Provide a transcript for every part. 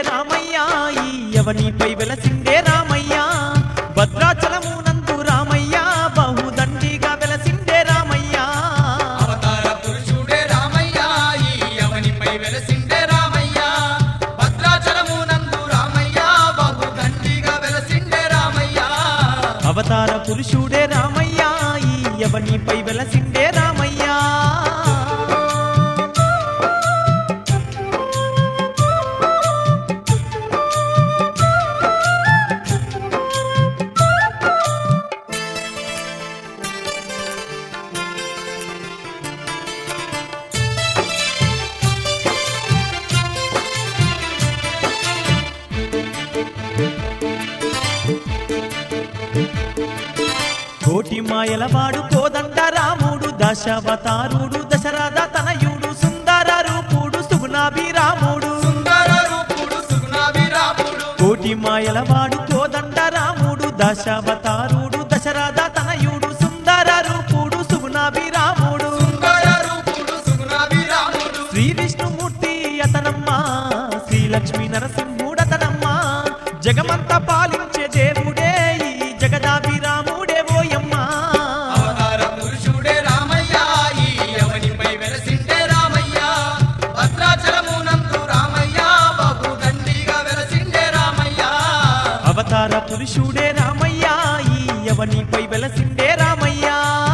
రామయ్య ఈ ఎవనిపై వెలసిండే రామయ్య భద్రాచలము నందు రామయ్య బహుదండిగా వెలసిండే రామయ్య అవతార పురుషుడే రామయ్య ఈ అవనిపై వెలసిండే రామయ్య భద్రాచలము నందు రామయ్య బహు దండిగా వెలసిండే రామయ్య అవతార పురుషుడే రామయ్య ఈ ఎవనిపై వెలసిండే రామయ్య కోటి మాయలవాడు కోదండ రాముడు దశావతారుడు దశరథ తనయుడు సుందర రూపుడు సుగుణాభిరాముడు సుందర రూపుడు సుగుణాభిరాముడు కోటి మాయలవాడు కోదండ రాముడు దశావతారుడు దశరథ తనయుడు సుందర రూపుడు సుగుణాభిరాముడు సుందర రూపుడు సుగుణాభిరాముడు శ్రీ విష్ణుమూర్తి అతనమ్మ శ్రీలక్ష్మీ నరసింహుడతనమ్మ జగమంతా పాలించే దేవుడే ఈ జగదాభిరాముడే ఓయమ్మ అవతార పురుషుడే రామయ్య ఈ అవనిపై వెలసిండే రామయ్య భద్రాచలము నందు రామయ్య బహు దండిగా వెలసిండే రామయ్య అవతార పురుషుడే రామయ్య ఈ యవనిపై వెలసిండే రామయ్య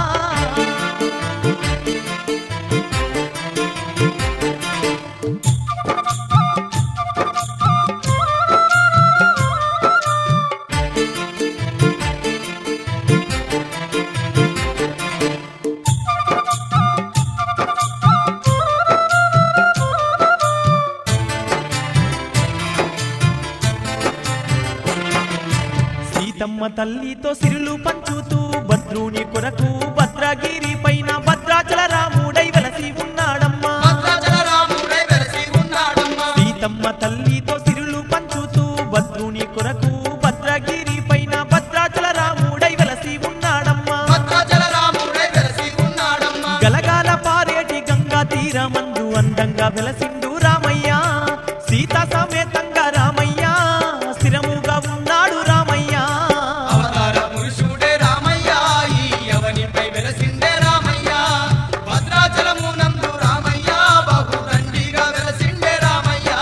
సీతమ్మ తల్లితో సిరులు పంచుతూ భద్రుని కొరకు భద్రగిరి పైన భద్రాచల రాముడై వెలసి ఉన్నాడమ్మా భద్రాచల రాముడై వెలసి ఉన్నాడమ్మా సీతమ్మ తల్లితో సిరులు పంచుతూ భద్రుని కొరకు భద్రగిరి పైన భద్రాచల రాముడై వెలసి ఉన్నాడమ్మా భద్రాచల రాముడై వెలసి ఉన్నాడమ్మా గలగాల పారేటి గంగా తీరమందు అందంగా వెలసిండు రామయ్య సీతా సమేతంగా రామయ్య స్థిరముగా ఉన్నాడు రామయ్య అవతార పురుషుడే రామయ్య ఈ అవనిపై వెలసిండే రామయ్య భద్రాచలము నందు రామయ్య బహు దండిగా వెలసిండే రామయ్య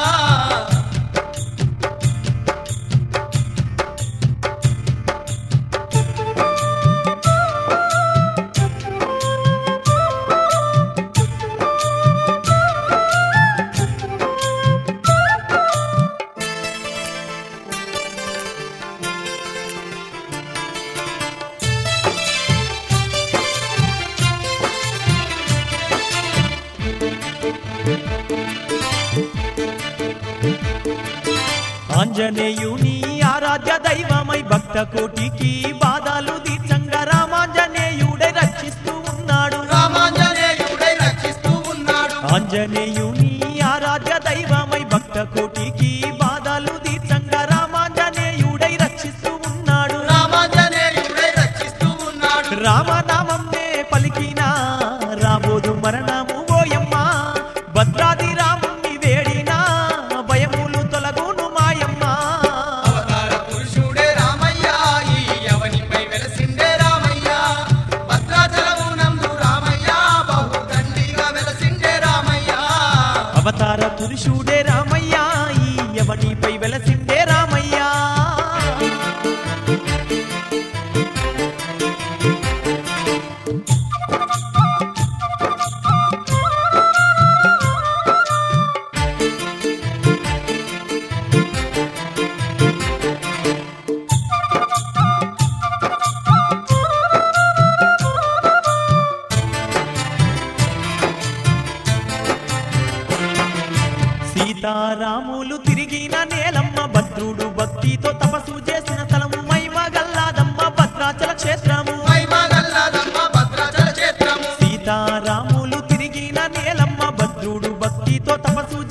ఆంజనేయుని ఆరాధ్య దైవమై భక్త కోటికి బాధలు తీర్చంగా రామాంజనేయుడై రక్షిస్తూ ఉన్నాడు రామాంజనేయుడై రక్షిస్తూ ఉన్నాడు ఆంజనేయుని ఆరాధ్య దైవమై భక్త కోటికి బాధలు తీర్చంగా రామాంజనేయుడై రక్షిస్తూ ఉన్నాడు రామాంజనేయుడై రక్షిస్తూ ఉన్నాడు రామనామంనే పలికిన రాబోదు మరణము ఓయమ్మ భద్రాది రాముని వేడిన భయములు తొలగును మాయమ్మ అవతార పురుషుడే రామయ్య ఈ అవనిపై వెలసిండే రామయ్య భద్రాచలము నందు రామయ్య బహు దండిగా వెలసిండే రామయ్య అవతార పురుషుడే రామయ్య ఈ యవనిపై వెలసిండే రామయ్య సీతారాములు తిరిగిన నేలమ్మ భద్రుడు భక్తితో తపస్సు చేసిన స్థలము మైమగల్లాదమ్మ భద్రాచల క్షేత్రము మహిమగల్లాదమ్మ భద్రాచల క్షేత్రము సీతారాములు తిరిగిన నేలమ్మ భద్రుడు భక్తితో తపస్సు